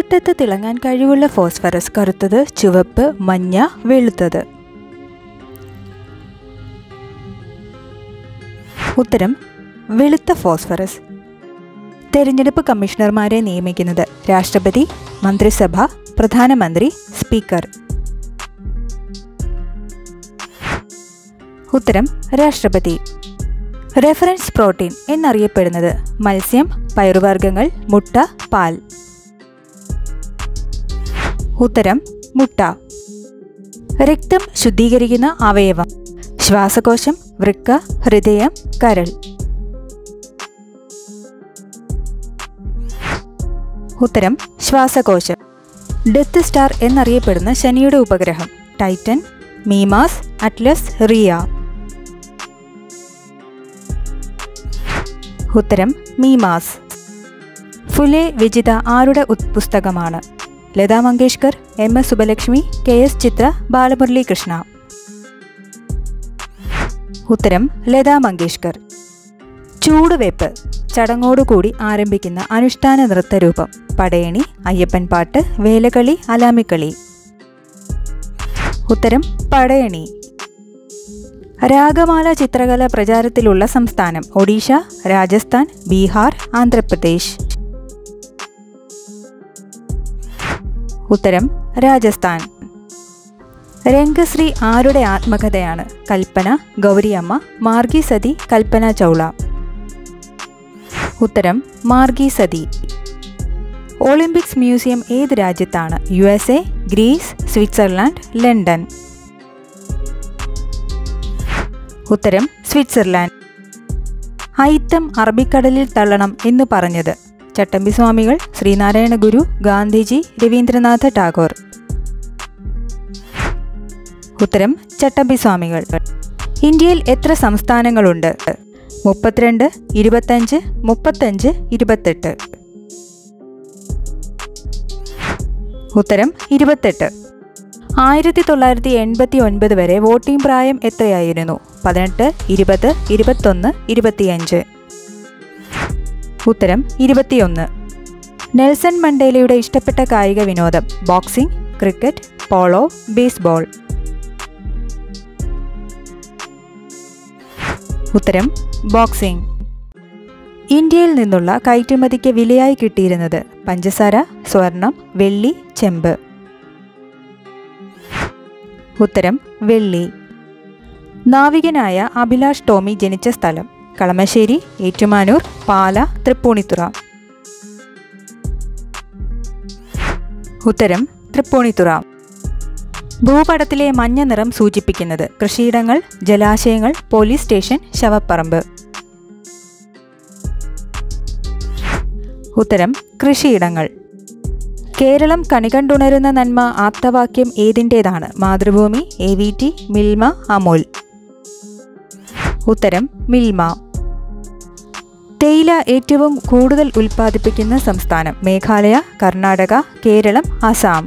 ഇരുട്ടത്ത് തിളങ്ങാൻ കഴിവുള്ള ഫോസ്ഫറസ് കറുത്തത് ചുവപ്പ് മഞ്ഞ വെളുത്തത് ഉത്തരം വെളുത്ത ഫോസ്ഫറസ് തെരഞ്ഞെടുപ്പ് കമ്മീഷണർമാരെ നിയമിക്കുന്നത് രാഷ്ട്രപതി മന്ത്രിസഭ പ്രധാനമന്ത്രി സ്പീക്കർ ഉത്തരം രാഷ്ട്രപതി റെഫറൻസ് പ്രോട്ടീൻ എന്നറിയപ്പെടുന്നത് മത്സ്യം പയറുവർഗ്ഗങ്ങൾ മുട്ട പാൽ ഉത്തരം മുട്ട രക്തം ശുദ്ധീകരിക്കുന്ന അവയവം ശ്വാസകോശം വൃക്ക ഹൃദയം കരൾ ഉത്തരം ശ്വാസകോശം ഡെത്ത് സ്റ്റാർ എന്നറിയപ്പെടുന്ന ശനിയുടെ ഉപഗ്രഹം ടൈറ്റൻ മീമാസ് അറ്റ്ലസ് റിയ ഉത്തരം മീമാസ് ഫുലെ വിജിത ആരുടെ ഉത് പുസ്തകമാണ് Lata Mangeshkar M S Subbulakshmi K S Chithra Balamurali Krishna ഉത്തരം ലതാ മങ്കേഷ്കർ ചൂടുവെപ്പ് ചടങ്ങോടുകൂടി ആരംഭിക്കുന്ന അനുഷ്ഠാന നൃത്തരൂപം പടയണി അയ്യപ്പൻ പാട്ട് വേലകളി അലാമിക്കളി ഉത്തരം പടയണി രാഗമാല ചിത്രകല പ്രചാരത്തിലുള്ള സംസ്ഥാനം ഒഡീഷ രാജസ്ഥാൻ ബീഹാർ ആന്ധ്രാപ്രദേശ് ഉത്തരം രാജസ്ഥാൻ രംഗശ്രീ ആരുടെ ആത്മകഥയാണ് കൽപ്പന ഗൗരിയമ്മ മാർഗി സതി കൽപ്പന ചൗള ഉത്തരം മാർഗി സതി ഒളിമ്പിക്സ് മ്യൂസിയം ഏത് രാജ്യത്താണ് U S A Greece Switzerland London ഉത്തരം സ്വിറ്റ്സർലാൻഡ് അയിത്തം അറബിക്കടലിൽ തള്ളണം എന്ന് പറഞ്ഞത് ചട്ടമ്പി സ്വാമികൾ ശ്രീനാരായണ ഗുരു ഗാന്ധിജി രവീന്ദ്രനാഥ ടാഗോർ ഉത്തരം ചട്ടമ്പി സ്വാമികൾ ഇന്ത്യയിൽ എത്ര സംസ്ഥാനങ്ങളുണ്ട് മുപ്പത്തിരണ്ട് ഇരുപത്തഞ്ച് മുപ്പത്തഞ്ച് ഇരുപത്തെട്ട് ഉത്തരം ഇരുപത്തെട്ട് ആയിരത്തി തൊള്ളായിരത്തി എൺപത്തി ഒൻപത് വരെ വോട്ടിംഗ് പ്രായം എത്രയായിരുന്നു പതിനെട്ട് ഇരുപത് ഇരുപത്തൊന്ന് ഇരുപത്തിയഞ്ച് ഉത്തരം ഇരുപത്തിയൊന്ന് നെൽസൺ മണ്ടേലയുടെ ഇഷ്ടപ്പെട്ട കായിക വിനോദം ബോക്സിംഗ് ക്രിക്കറ്റ് പോളോ ബേസ്ബോൾ ഉത്തരം ബോക്സിംഗ് ഇന്ത്യയിൽ നിന്നുള്ള കയറ്റുമതിക്ക് വിലയായി കിട്ടിയിരുന്നത് പഞ്ചസാര സ്വർണം വെള്ളി ചെമ്പ് ഉത്തരം വെള്ളി നാവികനായ അഭിലാഷ് ടോമി ജനിച്ച സ്ഥലം കളമശ്ശേരി ഏറ്റുമാനൂർ പാല തൃപ്പൂണിത്തുറ ഉത്തരം തൃപ്പൂണിത്തുറ ഭൂപടത്തിലെ മഞ്ഞ നിറം സൂചിപ്പിക്കുന്നത് കൃഷിയിടങ്ങൾ ജലാശയങ്ങൾ പോലീസ് സ്റ്റേഷൻ ശവപ്പറമ്പ് ഉത്തരം കൃഷിയിടങ്ങൾ കേരളം കണികണ്ടുണരുന്ന നന്മ ആപ്തവാക്യം ഏതിൻ്റേതാണ് Mathrubhumi A V T Milma Amul ഉത്തരം മിൽമ തേയില ഏറ്റവും കൂടുതൽ ഉൽപ്പാദിപ്പിക്കുന്ന സംസ്ഥാനം മേഘാലയ കർണാടക കേരളം ആസാം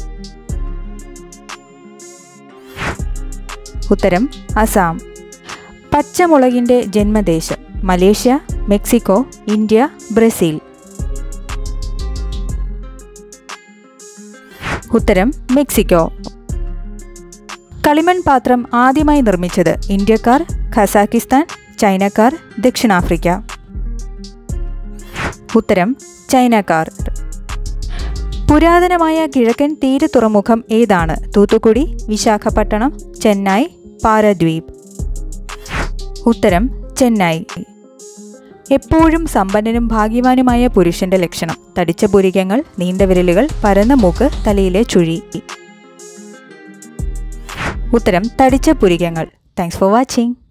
ഉത്തരം അസാം പച്ചമുളകിൻ്റെ ജന്മദേശം മലേഷ്യ മെക്സിക്കോ ഇന്ത്യ ബ്രസീൽ ഉത്തരം മെക്സിക്കോ കളിമൺ പാത്രം ആദ്യമായി നിർമ്മിച്ചത് ഇന്ത്യക്കാർ ഖസാക്കിസ്ഥാൻ ചൈനക്കാർ ദക്ഷിണാഫ്രിക്ക ഉത്തരം ചൈനക്കാർ പുരാതനമായ കിഴക്കൻ തീര തുറമുഖം ഏതാണ് തൂത്തുക്കുടി വിശാഖപട്ടണം ചെന്നൈ പാരദ്വീപ് ഉത്തരം ചെന്നൈ എപ്പോഴും സമ്പന്നനും ഭാഗ്യവാനുമായ പുരുഷന്റെ ലക്ഷണം തടിച്ച പുരികങ്ങൾ നീണ്ട വിരലുകൾ പരന്ന മൂക്ക് തലയിലെ ചുഴി ഉത്തരം തടിച്ച പുരികങ്ങൾ താങ്ക്സ് ഫോർ വാച്ചിങ്